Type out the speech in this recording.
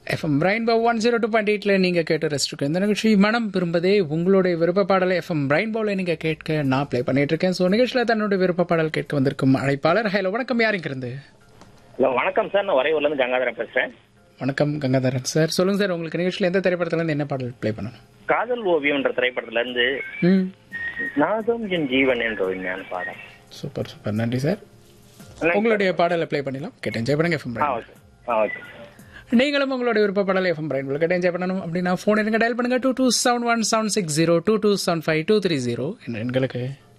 FM rainbow one zero two point எயிட்ல நீங்க கேட்டு ரசிச்சிருக்கேன் இந்த நிகழ்ச்சி மனம் விரும்பதே உங்களுடைய விருப்ப பாடலை எஃப்எம் ரெயின்போல நீங்க கேட்க நான் ப்ளே பண்ணிட்டு இருக்கேன் ஸோ நிகழ்ச்சியில தன்னுடைய விருப்ப பாடல் கேட்க வந்திருக்கும் அழைப்பாளர் ஹலோ வணக்கம் யாருங்க இருந்து ஹலோ வணக்கம் சார் நான் வரையூர்ல இருந்து கங்காதரன் பேசுறேன் வணக்கம் கங்காதரன் சார் சொல்லுங்க சார் உங்களுக்கு நிகழ்ச்சியில் எந்த திரைப்படத்துல இருந்து என்ன பாடல் ப்ளே பண்ணணும் காதல் ஓவியம்ன்ற திரைப்படத்துல இருந்து ம் நாதம் என் ஜீவன் என்ற ஒரு ஞான பாடம் சூப்பர் சூப்பர் நன்றி சார் உங்களுடைய பாடலை ப்ளே பண்ணிடலாம் கேட்டு என்ஜாய் பண்ணுங்க எஃப்எம் ஆ ஓகே ஆ ஓகே நீங்களும் உங்களுடைய விருப்ப பாடலை எஃப்எம் பிரைன் கேட்டு என்ஜாய் பண்ணணும் அப்படின்னா ஃபோன் எடுங்க டயல் பண்ணுங்க two two seven one seven six zero two two seven five two three zero என்ற எண்களுக்கு